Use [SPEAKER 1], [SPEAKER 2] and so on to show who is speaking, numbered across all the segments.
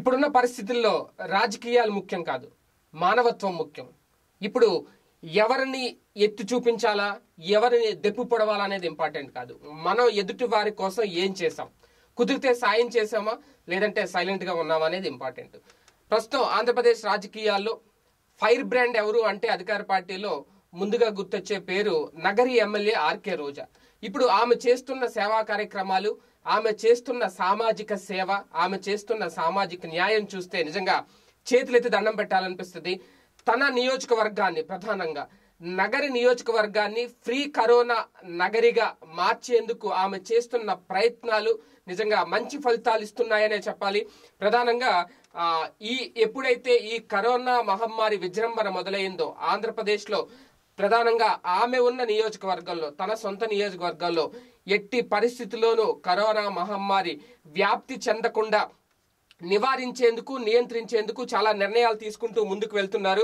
[SPEAKER 1] ఇప్పుడున్న పరిస్థితుల్లో రాజకీయాలు ముఖ్యం కాదు మానవత్వం ముఖ్యం ఇప్పుడు ఎవరిని ఎత్తి చూపించాలా ఎవరిని దెప్పు పొడవాలా అనేది ఇంపార్టెంట్ కాదు మనం ఎదుటి వారి కోసం ఏం చేసాం కుదిరితే సాయం చేసామా లేదంటే సైలెంట్ గా ఉన్నామా అనేది ఇంపార్టెంట్ ప్రస్తుతం ఆంధ్రప్రదేశ్ రాజకీయాల్లో ఫైర్ బ్రాండ్ ఎవరు అంటే అధికార పార్టీలో ముందుగా గుర్తొచ్చే పేరు నగరి ఎమ్మెల్యే ఆర్కే రోజా ఇప్పుడు ఆమె చేస్తున్న సేవా కార్యక్రమాలు ఆమె చేస్తున్న సామాజిక సేవ ఆమె చేస్తున్న సామాజిక న్యాయం చూస్తే నిజంగా చేతులెత్తి దండం పెట్టాలనిపిస్తుంది తన నియోజకవర్గాన్ని ప్రధానంగా నగరి నియోజకవర్గాన్ని ఫ్రీ కరోనా నగరిగా మార్చేందుకు ఆమె చేస్తున్న ప్రయత్నాలు నిజంగా మంచి ఫలితాలు ఇస్తున్నాయనే చెప్పాలి ప్రధానంగా ఆ, ఈ ఎప్పుడైతే ఈ కరోనా మహమ్మారి విజృంభణ మొదలైందో ఆంధ్రప్రదేశ్లో ప్రధానంగా ఆమె ఉన్న నియోజకవర్గంలో తన సొంత నియోజకవర్గంలో ఎట్టి పరిస్థితుల్లోనూ కరోనా మహమ్మారి వ్యాప్తి చెందకుండా నివారించేందుకు నియంత్రించేందుకు చాలా నిర్ణయాలు తీసుకుంటూ ముందుకు వెళ్తున్నారు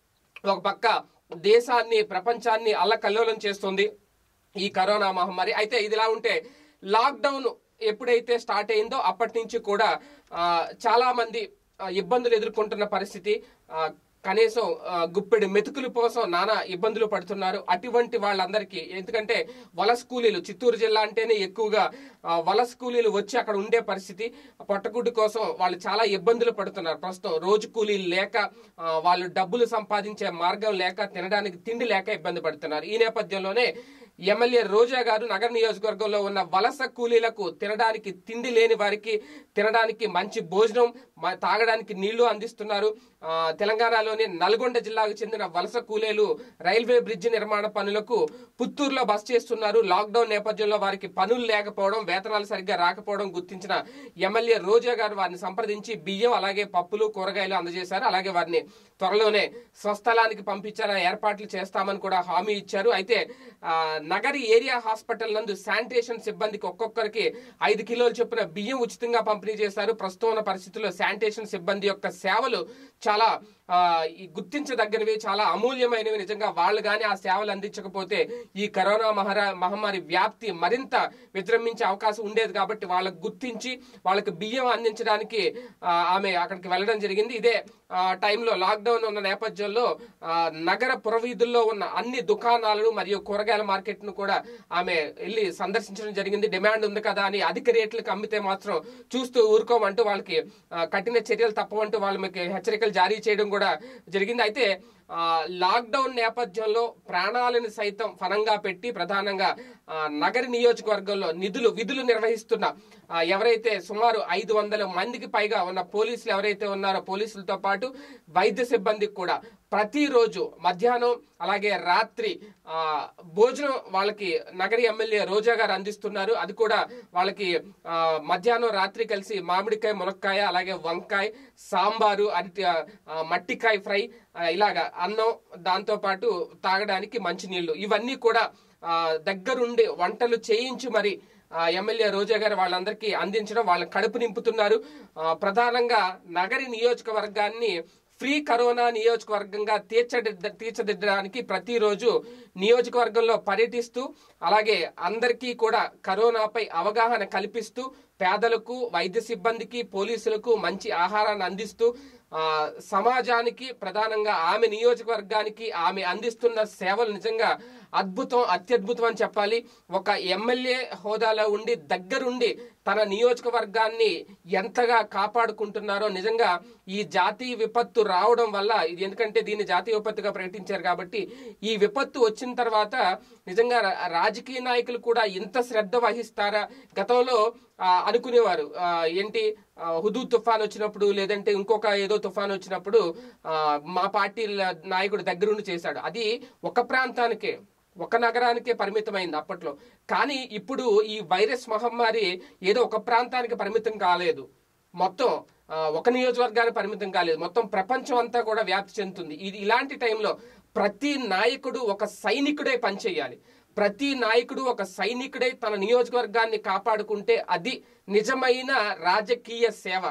[SPEAKER 1] ఒక పక్క దేశాన్ని ప్రపంచాన్ని అల్లకల్లోలం చేస్తుంది ఈ కరోనా మహమ్మారి అయితే ఇదిలా ఉంటే లాక్డౌన్ ఎప్పుడైతే స్టార్ట్ అయిందో అప్పటి నుంచి కూడా ఆ, చాలా మంది ఆ, ఇబ్బందులు ఎదుర్కొంటున్న పరిస్థితి ఆ, కనీసం ఆ, గుప్పెడు మెతుకుల కోసం నానా ఇబ్బందులు పడుతున్నారు అటువంటి వాళ్ళందరికీ ఎందుకంటే వలస కూలీలు చిత్తూరు జిల్లా అంటేనే ఎక్కువగా ఆ, వలస కూలీలు వచ్చి అక్కడ ఉండే పరిస్థితి పొట్టగుడ్డు కోసం వాళ్ళు చాలా ఇబ్బందులు పడుతున్నారు ప్రస్తుతం రోజు కూలీలు లేక ఆ, వాళ్ళు డబ్బులు సంపాదించే మార్గం లేక తినడానికి తిండి లేక ఇబ్బంది పడుతున్నారు ఈ నేపథ్యంలోనే ఎమ్మెల్యే రోజా గారు నగర నియోజకవర్గంలో ఉన్న వలస కూలీలకు తినడానికి తిండి లేని వారికి తినడానికి మంచి భోజనం మ- తాగడానికి నీళ్లు అందిస్తున్నారు ఆ, తెలంగాణలోని నల్గొండ జిల్లాకు చెందిన వలస కూలీలు రైల్వే బ్రిడ్జి నిర్మాణ పనులకు పుత్తూరులో బస్ చేస్తున్నారు లాక్డౌన్ నేపథ్యంలో వారికి పనులు లేకపోవడం వేతనాలు సరిగ్గా రాకపోవడం గుర్తించిన ఎమ్మెల్యే రోజా గారు వారిని సంప్రదించి బియ్యం అలాగే పప్పులు కూరగాయలు అందజేశారు అలాగే వారిని త్వరలోనే స్వస్థలానికి పంపించాలని ఏర్పాట్లు చేస్తామని కూడా హామీ ఇచ్చారు అయితే ఆ, నగరి ఏరియా హాస్పిటల్ నందు శానిటేషన్ సిబ్బందికి ఒక్కొక్కరికి ఐదు కిలోలు చొప్పున బియ్యం ఉచితంగా పంపిణీ చేశారు ప్రస్తుతం ఉన్న పరిస్థితుల్లో శానిటేషన్ సిబ్బంది యొక్క సేవలు చాలా ఆ, ఈ గుర్తించదగ్గనివి చాలా అమూల్యమైనవి నిజంగా వాళ్ళు కానీ ఆ సేవలు అందించకపోతే ఈ కరోనా మహరా మహమ్మారి వ్యాప్తి మరింత విజృంభించే అవకాశం ఉండేది కాబట్టి వాళ్ళకు గుర్తించి వాళ్ళకి బియ్యం అందించడానికి ఆ, ఆమె అక్కడికి వెళ్ళడం జరిగింది ఇదే ఆ, టైంలో లాక్డౌన్ ఉన్న నేపథ్యంలో ఆ, నగర పురవీధుల్లో ఉన్న అన్ని దుకాణాలను మరియు కూరగాయల మార్కెట్ ను కూడా ఆమె వెళ్ళి సందర్శించడం జరిగింది డిమాండ్ ఉంది కదా అని అధిక రేట్లకు అమ్మితే మాత్రం చూస్తూ ఊరుకోమంటూ వాళ్ళకి ఆ, కఠిన చర్యలు తప్పవంటూ వాళ్ళకి హెచ్చరికలు జారీ చేయడం కూడా జరిగింది అయితే ఆ, లాక్డౌన్ నేపథ్యంలో ప్రాణాలను సైతం ఫలంగా పెట్టి ప్రధానంగా ఆ, నగర నియోజకవర్గంలో నిధులు విధులు నిర్వహిస్తున్న ఆ, ఎవరైతే సుమారు ఐదు వందల మందికి పైగా ఉన్న పోలీసులు ఎవరైతే ఉన్నారో పోలీసులతో పాటు వైద్య సిబ్బందికి కూడా ప్రతిరోజు మధ్యాహ్నం అలాగే రాత్రి ఆ, భోజనం వాళ్ళకి నగరి ఎమ్మెల్యే రోజా గారు అందిస్తున్నారు అది కూడా వాళ్ళకి ఆ, మధ్యాహ్నం రాత్రి కలిసి మామిడికాయ మునక్కాయ అలాగే వంకాయ సాంబారు అరటి ఆ, మట్టికాయ ఫ్రై ఆ, ఇలాగా అన్నం దాంతో పాటు తాగడానికి మంచినీళ్లు ఇవన్నీ కూడా ఆ, దగ్గరుండి వంటలు చేయించి మరి ఆ, ఎమ్మెల్యే రోజా గారు వాళ్ళందరికీ అందించడం వాళ్ళ కడుపు నింపుతున్నారు ఆ, ప్రధానంగా నగరి నియోజకవర్గాన్ని ఫ్రీ కరోనా నియోజకవర్గంగా తీర్చదిద్ద తీర్చిదిద్దడానికి ప్రతిరోజు నియోజకవర్గంలో పర్యటిస్తూ అలాగే అందరికీ కూడా కరోనాపై అవగాహన కల్పిస్తూ పేదలకు వైద్య సిబ్బందికి పోలీసులకు మంచి ఆహారాన్ని అందిస్తూ ఆ, సమాజానికి ప్రధానంగా ఆమె నియోజకవర్గానికి ఆమె అందిస్తున్న సేవలు నిజంగా అద్భుతం అత్యద్భుతం అని చెప్పాలి ఒక ఎమ్మెల్యే హోదాలో ఉండి దగ్గరుండి తన నియోజకవర్గాన్ని ఎంతగా కాపాడుకుంటున్నారో నిజంగా ఈ జాతీయ విపత్తు రావడం వల్ల ఇది ఎందుకంటే దీన్ని జాతీయ విపత్తుగా ప్రకటించారు కాబట్టి ఈ విపత్తు వచ్చిన తర్వాత నిజంగా రా- రాజకీయ నాయకులు కూడా ఇంత శ్రద్ధ వహిస్తారా గతంలో ఆ, అనుకునేవారు ఆ, ఏంటి ఆ, హుదూ తుఫాన్ వచ్చినప్పుడు లేదంటే ఇంకొక ఏదో తుఫాన్ వచ్చినప్పుడు ఆ, మా పార్టీ ల- నాయకుడు దగ్గరుండి చేశాడు అది ఒక ప్రాంతానికే ఒక నగరానికే పరిమితమైంది అప్పట్లో కానీ ఇప్పుడు ఈ వైరస్ మహమ్మారి ఏదో ఒక ప్రాంతానికి పరిమితం కాలేదు మొత్తం ఆ, ఒక నియోజకవర్గానికి పరిమితం కాలేదు మొత్తం ప్రపంచం అంతా కూడా వ్యాప్తి చెందుతుంది ఇది ఇలాంటి టైంలో ప్రతి నాయకుడు ఒక సైనికుడే పనిచేయాలి ప్రతి నాయకుడు ఒక సైనికుడై తన నియోజకవర్గాన్ని కాపాడుకుంటే అది నిజమైన రాజకీయ సేవ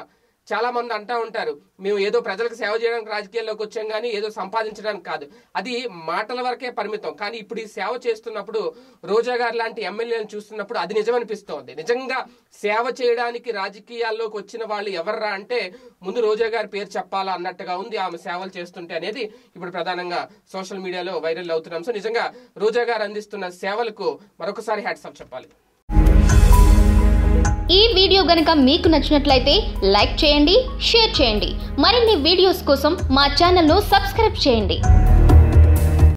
[SPEAKER 1] చాలా మంది అంటా ఉంటారు మేము ఏదో ప్రజలకు సేవ చేయడానికి రాజకీయాల్లోకి వచ్చాం కానీ ఏదో సంపాదించడానికి కాదు అది మాటల వరకే పరిమితం కానీ ఇప్పుడు ఈ సేవ చేస్తున్నప్పుడు రోజా గారు లాంటి ఎమ్మెల్యేలను చూస్తున్నప్పుడు అది నిజమనిపిస్తోంది నిజంగా సేవ చేయడానికి రాజకీయాల్లోకి వచ్చిన వాళ్ళు ఎవర్రా అంటే ముందు రోజా గారి పేరు చెప్పాలా అన్నట్టుగా ఉంది ఆమె సేవలు చేస్తుంటే అనేది ఇప్పుడు ప్రధానంగా సోషల్ మీడియాలో వైరల్ అవుతున్నాం సో నిజంగా రోజా గారు అందిస్తున్న సేవలకు మరొకసారి హ్యాట్సాప్ చెప్పాలి
[SPEAKER 2] ఈ వీడియో గనుక మీకు నచ్చినట్లయితే లైక్ చేయండి షేర్ చేయండి మరిన్ని వీడియోస్ కోసం మా ఛానల్ను సబ్స్క్రైబ్ చేయండి